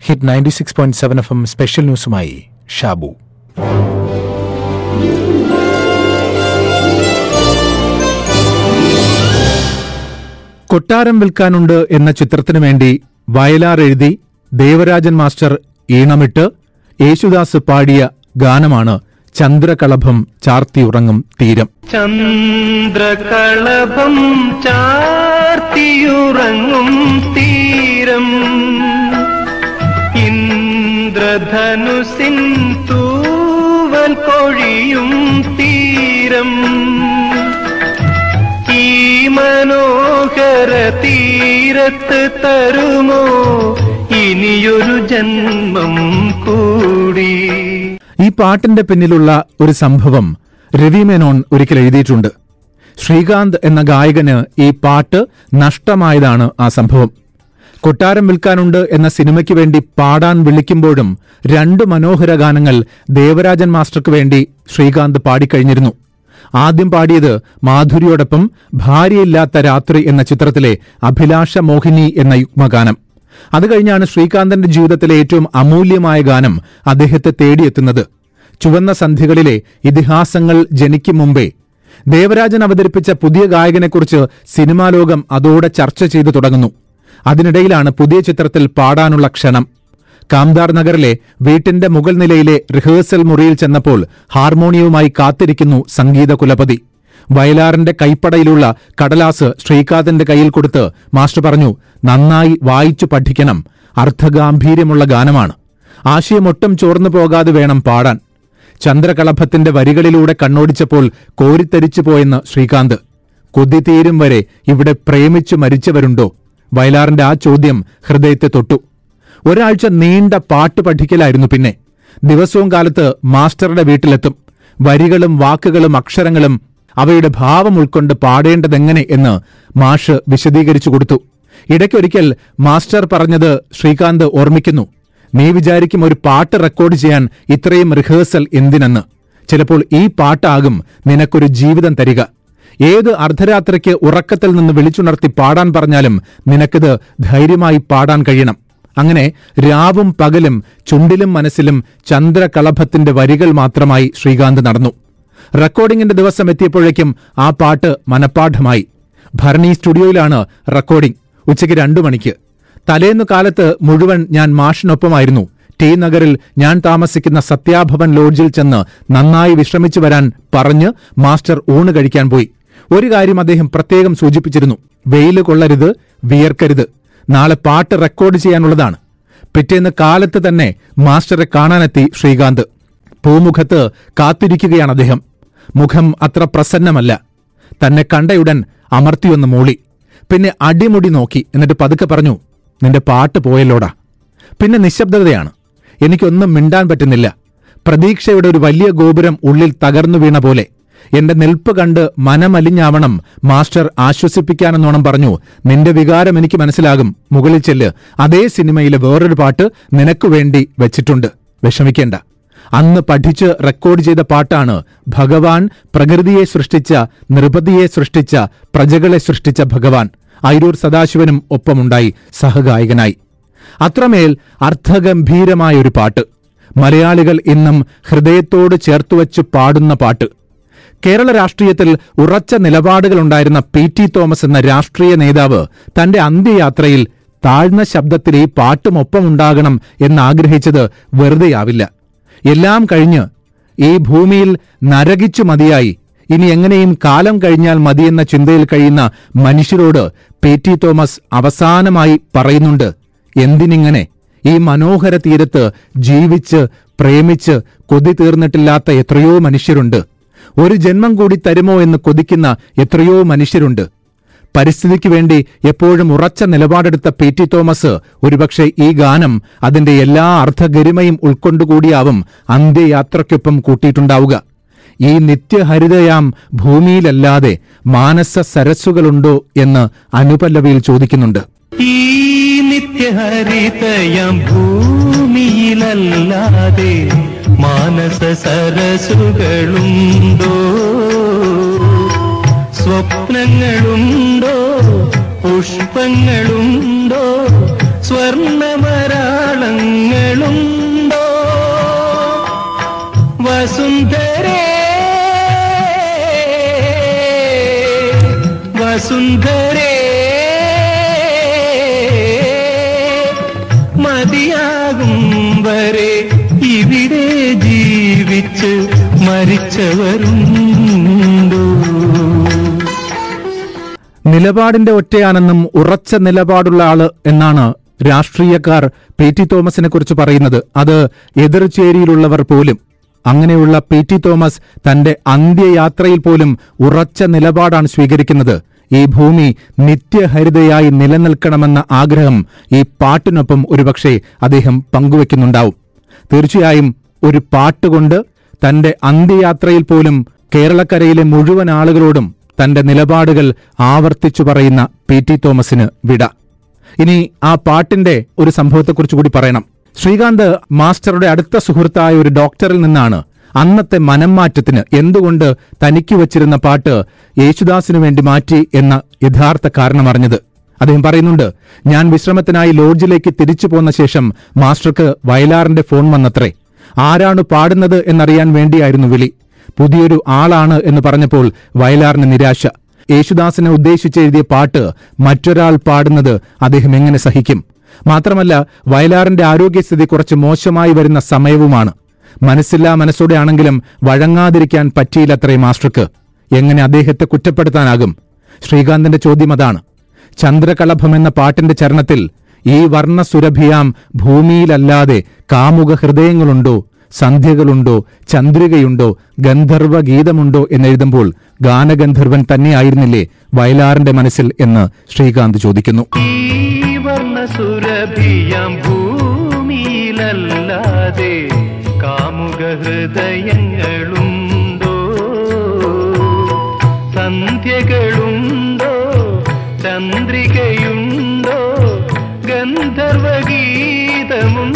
hit ninety six point seven F M special ന്യൂസുമായി ഷാബു കൊട്ടാരം വിൽക്കാനുണ്ട് എന്ന ചിത്രത്തിനു വേണ്ടി വയലാർ എഴുതി ദേവരാജൻ മാസ്റ്റർ ഈണമിട്ട് യേശുദാസ് പാടിയ ഗാനമാണ് ചന്ദ്രകളഭം ചാർത്തിയുറങ്ങും തീരം ചന്ദ്രകളഭം ചാർത്തിയുറങ്ങും തീരം ഇന്ദ്രധനുസിൻ തൂവൽ കൊഴിയും തീരം ഈ മനോഹര തീരത്ത് തരുമോ ഇനിയൊരു ജന്മം കൂടി ഈ പാട്ടിന്റെ പിന്നിലുള്ള ഒരു സംഭവം രവി മേനോൻ ഒരിക്കൽ എഴുതിയിട്ടുണ്ട് ശ്രീകാന്ത് എന്ന ഗായകന് ഈ പാട്ട് നഷ്ടമായതാണ് ആ സംഭവം കൊട്ടാരം വിൽക്കാനുണ്ട് എന്ന സിനിമയ്ക്ക് വേണ്ടി പാടാൻ വിളിക്കുമ്പോഴും രണ്ട് മനോഹര ഗാനങ്ങൾ ദേവരാജൻ മാസ്റ്റർക്ക് വേണ്ടി ശ്രീകാന്ത് പാടിക്കഴിഞ്ഞിരുന്നു ആദ്യം പാടിയത് മാധുരിയോടൊപ്പം ഭാര്യയില്ലാത്ത രാത്രി എന്ന ചിത്രത്തിലെ അഭിലാഷ മോഹിനി എന്ന യുഗ്മഗാനം അത് കഴിഞ്ഞാണ് ശ്രീകാന്തന്റെ ജീവിതത്തിലെ ഏറ്റവും അമൂല്യമായ ഗാനം അദ്ദേഹത്തെ തേടിയെത്തുന്നത് ചുവന്ന സന്ധികളിലെ ഇതിഹാസങ്ങൾ ജനിക്കും മുമ്പേ ദേവരാജൻ അവതരിപ്പിച്ച പുതിയ ഗായകനെക്കുറിച്ച് സിനിമാ ലോകം അതോടെ ചർച്ച ചെയ്തു തുടങ്ങുന്നു അതിനിടയിലാണ് പുതിയ ചിത്രത്തിൽ പാടാനുള്ള ക്ഷണം കാംദാർ നഗറിലെ വീട്ടിന്റെ മുകൾ നിലയിലെ റിഹേഴ്സൽ മുറിയിൽ ചെന്നപ്പോൾ ഹാർമോണിയവുമായി കാത്തിരിക്കുന്നു സംഗീത കുലപതി വയലാറിന്റെ കൈപ്പടയിലുള്ള കടലാസ് ശ്രീകാന്തിന്റെ കയ്യിൽ കൊടുത്ത് മാസ്റ്റർ പറഞ്ഞു നന്നായി വായിച്ചു പഠിക്കണം അർത്ഥഗാംഭീര്യമുള്ള ഗാനമാണ് ആശയമൊട്ടും ചോർന്നു പോകാതെ വേണം പാടാൻ ചന്ദ്രകളഭത്തിന്റെ വരികളിലൂടെ കണ്ണോടിച്ചപ്പോൾ കോരിത്തരിച്ചു പോയെന്ന് ശ്രീകാന്ത് കൊതി തീരും വരെ ഇവിടെ പ്രേമിച്ചു മരിച്ചവരുണ്ടോ വയലാറിന്റെ ആ ചോദ്യം ഹൃദയത്തെ തൊട്ടു ഒരാഴ്ച നീണ്ട പാട്ട് പഠിക്കലായിരുന്നു പിന്നെ ദിവസവും കാലത്ത് മാസ്റ്ററുടെ വീട്ടിലെത്തും വരികളും വാക്കുകളും അക്ഷരങ്ങളും അവയുടെ ഭാവം ഉൾക്കൊണ്ട് പാടേണ്ടതെങ്ങനെ എന്ന് മാഷ് വിശദീകരിച്ചു കൊടുത്തു ഇടയ്ക്കൊരിക്കൽ മാസ്റ്റർ പറഞ്ഞത് ശ്രീകാന്ത് ഓർമ്മിക്കുന്നു നീ വിചാരിക്കും ഒരു പാട്ട് റെക്കോർഡ് ചെയ്യാൻ ഇത്രയും റിഹേഴ്സൽ എന്തിനെന്ന് ചിലപ്പോൾ ഈ പാട്ടാകും നിനക്കൊരു ജീവിതം തരിക ഏത് അർദ്ധരാത്രിക്ക് ഉറക്കത്തിൽ നിന്ന് വിളിച്ചുണർത്തി പാടാൻ പറഞ്ഞാലും നിനക്കിത് ധൈര്യമായി പാടാൻ കഴിയണം അങ്ങനെ രാവും പകലും ചുണ്ടിലും മനസ്സിലും ചന്ദ്രകളഭത്തിന്റെ വരികൾ മാത്രമായി ശ്രീകാന്ത് നടന്നു റെക്കോർഡിംഗിന്റെ ദിവസം എത്തിയപ്പോഴേക്കും ആ പാട്ട് മനപ്പാഠമായി ഭരണി സ്റ്റുഡിയോയിലാണ് റെക്കോർഡിംഗ് ഉച്ചയ്ക്ക് രണ്ടു മണിക്ക് തലേന്നു കാലത്ത് മുഴുവൻ ഞാൻ മാഷിനൊപ്പമായിരുന്നു ടി നഗറിൽ ഞാൻ താമസിക്കുന്ന സത്യാഭവൻ ലോഡ്ജിൽ ചെന്ന് നന്നായി വിശ്രമിച്ചു വരാൻ പറഞ്ഞ് മാസ്റ്റർ ഊണ് കഴിക്കാൻ പോയി ഒരു കാര്യം അദ്ദേഹം പ്രത്യേകം സൂചിപ്പിച്ചിരുന്നു വെയിൽ കൊള്ളരുത് വിയർക്കരുത് നാളെ പാട്ട് റെക്കോർഡ് ചെയ്യാനുള്ളതാണ് പിറ്റേന്ന് കാലത്ത് തന്നെ മാസ്റ്ററെ കാണാനെത്തി ശ്രീകാന്ത് പൂമുഖത്ത് കാത്തിരിക്കുകയാണ് അദ്ദേഹം മുഖം അത്ര പ്രസന്നമല്ല തന്നെ കണ്ടയുടൻ അമർത്തിയൊന്ന് മൂളി പിന്നെ അടിമുടി നോക്കി എന്നിട്ട് പതുക്കെ പറഞ്ഞു നിന്റെ പാട്ട് പോയല്ലോടാ പിന്നെ നിശബ്ദതയാണ് എനിക്കൊന്നും മിണ്ടാൻ പറ്റുന്നില്ല പ്രതീക്ഷയുടെ ഒരു വലിയ ഗോപുരം ഉള്ളിൽ തകർന്നു വീണ പോലെ എന്റെ നിൽപ്പ് കണ്ട് മനമലിഞ്ഞാവണം മാസ്റ്റർ ആശ്വസിപ്പിക്കാനെന്നോണം പറഞ്ഞു നിന്റെ വികാരം എനിക്ക് മനസ്സിലാകും മുകളിൽ ചെല്ല് അതേ സിനിമയിലെ വേറൊരു പാട്ട് നിനക്കു വേണ്ടി വെച്ചിട്ടുണ്ട് വിഷമിക്കേണ്ട അന്ന് പഠിച്ച് റെക്കോർഡ് ചെയ്ത പാട്ടാണ് ഭഗവാൻ പ്രകൃതിയെ സൃഷ്ടിച്ച നൃപതിയെ സൃഷ്ടിച്ച പ്രജകളെ സൃഷ്ടിച്ച ഭഗവാൻ അയിരൂർ സദാശിവനും ഒപ്പമുണ്ടായി സഹഗായകനായി അത്രമേൽ അർത്ഥഗംഭീരമായ ഒരു പാട്ട് മലയാളികൾ ഇന്നും ഹൃദയത്തോട് ചേർത്തുവച്ച് പാടുന്ന പാട്ട് കേരള രാഷ്ട്രീയത്തിൽ ഉറച്ച നിലപാടുകളുണ്ടായിരുന്ന പി ടി തോമസ് എന്ന രാഷ്ട്രീയ നേതാവ് തന്റെ അന്ത്യയാത്രയിൽ താഴ്ന്ന ശബ്ദത്തിൽ ഈ പാട്ടുമൊപ്പമുണ്ടാകണം എന്നാഗ്രഹിച്ചത് വെറുതെയാവില്ല എല്ലാം കഴിഞ്ഞ് ഈ ഭൂമിയിൽ നരകിച്ചു മതിയായി ഇനി എങ്ങനെയും കാലം കഴിഞ്ഞാൽ മതിയെന്ന ചിന്തയിൽ കഴിയുന്ന മനുഷ്യരോട് പി ടി തോമസ് അവസാനമായി പറയുന്നുണ്ട് എന്തിനിങ്ങനെ ഈ മനോഹര തീരത്ത് ജീവിച്ച് പ്രേമിച്ച് കൊതി തീർന്നിട്ടില്ലാത്ത എത്രയോ മനുഷ്യരുണ്ട് ഒരു ജന്മം കൂടി തരുമോ എന്ന് കൊതിക്കുന്ന എത്രയോ മനുഷ്യരുണ്ട് പരിസ്ഥിതിക്ക് വേണ്ടി എപ്പോഴും ഉറച്ച നിലപാടെടുത്ത പി ടി തോമസ് ഒരുപക്ഷെ ഈ ഗാനം അതിന്റെ എല്ലാ അർത്ഥഗരിമയും ഉൾക്കൊണ്ടുകൂടിയാവും അന്ത്യയാത്രയ്ക്കൊപ്പം കൂട്ടിയിട്ടുണ്ടാവുക ഈ നിത്യഹരിതയാം ഭൂമിയിലല്ലാതെ മാനസ സരസ്സുകളുണ്ടോ എന്ന് അനുപല്ലവിയിൽ ചോദിക്കുന്നുണ്ട് ഈ നിത്യഹരിതയം ഭൂമിയിലല്ലാതെ മാനസ സരസുകളുണ്ടോ സ്വപ്നങ്ങളുണ്ടോ പുഷ്പങ്ങളുണ്ടോ സ്വർണമരാളങ്ങൾ വസുന്ധരേ വസുന്ധരേ മതിയാകും വരെ ഇവിടെ ജീവിച്ച് മരിച്ചവരുണ്ടോ നിലപാടിന്റെ ഒറ്റയാണെന്നും ഉറച്ച നിലപാടുള്ള ആള് എന്നാണ് രാഷ്ട്രീയക്കാർ പി ടി തോമസിനെ കുറിച്ച് പറയുന്നത് അത് എതിർചേരിയിലുള്ളവർ പോലും അങ്ങനെയുള്ള പി ടി തോമസ് തന്റെ അന്ത്യയാത്രയിൽ പോലും ഉറച്ച നിലപാടാണ് സ്വീകരിക്കുന്നത് ഈ ഭൂമി നിത്യഹരിതയായി നിലനിൽക്കണമെന്ന ആഗ്രഹം ഈ പാട്ടിനൊപ്പം ഒരുപക്ഷെ അദ്ദേഹം പങ്കുവെക്കുന്നുണ്ടാവും തീർച്ചയായും ഒരു പാട്ടുകൊണ്ട് തന്റെ അന്ത്യയാത്രയിൽ പോലും കേരളക്കരയിലെ മുഴുവൻ ആളുകളോടും തന്റെ നിലപാടുകൾ ആവർത്തിച്ചു പറയുന്ന പി ടി തോമസിന് വിട ഇനി ആ പാട്ടിന്റെ ഒരു സംഭവത്തെക്കുറിച്ച് കൂടി പറയണം ശ്രീകാന്ത് മാസ്റ്ററുടെ അടുത്ത സുഹൃത്തായ ഒരു ഡോക്ടറിൽ നിന്നാണ് അന്നത്തെ മനംമാറ്റത്തിന് എന്തുകൊണ്ട് തനിക്ക് വച്ചിരുന്ന പാട്ട് യേശുദാസിനു വേണ്ടി മാറ്റി എന്ന യഥാർത്ഥ കാരണം അറിഞ്ഞത് അദ്ദേഹം പറയുന്നുണ്ട് ഞാൻ വിശ്രമത്തിനായി ലോഡ്ജിലേക്ക് തിരിച്ചു പോന്ന ശേഷം മാസ്റ്റർക്ക് വയലാറിന്റെ ഫോൺ വന്നത്രേ ആരാണ് പാടുന്നത് എന്നറിയാൻ വേണ്ടിയായിരുന്നു വിളി പുതിയൊരു ആളാണ് എന്ന് പറഞ്ഞപ്പോൾ വയലാറിന് നിരാശ യേശുദാസിനെ ഉദ്ദേശിച്ച് എഴുതിയ പാട്ട് മറ്റൊരാൾ പാടുന്നത് അദ്ദേഹം എങ്ങനെ സഹിക്കും മാത്രമല്ല വയലാറിന്റെ ആരോഗ്യസ്ഥിതി കുറച്ച് മോശമായി വരുന്ന സമയവുമാണ് മനസ്സില്ലാ മനസ്സോടെ ആണെങ്കിലും വഴങ്ങാതിരിക്കാൻ പറ്റിയില്ലത്രേ മാസ്റ്റർക്ക് എങ്ങനെ അദ്ദേഹത്തെ കുറ്റപ്പെടുത്താനാകും ശ്രീകാന്തിന്റെ ചോദ്യം അതാണ് ചന്ദ്രകളഭം എന്ന പാട്ടിന്റെ ചരണത്തിൽ ഈ വർണ്ണസുരഭിയാം ഭൂമിയിലല്ലാതെ കാമുക ഹൃദയങ്ങളുണ്ടോ സന്ധ്യകളുണ്ടോ ചന്ദ്രികയുണ്ടോ ഗന്ധർവ ഗീതമുണ്ടോ എന്നെഴുതുമ്പോൾ ഗാനഗന്ധർവൻ തന്നെയായിരുന്നില്ലേ വയലാറിന്റെ മനസ്സിൽ എന്ന് ശ്രീകാന്ത് ചോദിക്കുന്നു ഈ വർണ്ണസുരഭിയാം ഭൂമിയിലല്ലാതെ കാമുക ഹൃദയങ്ങളുണ്ടോ സന്ധ്യകളുണ്ടോ ചന്ദ്രികയുണ്ടോ ഗന്ധർവഗീതമുണ്ടോ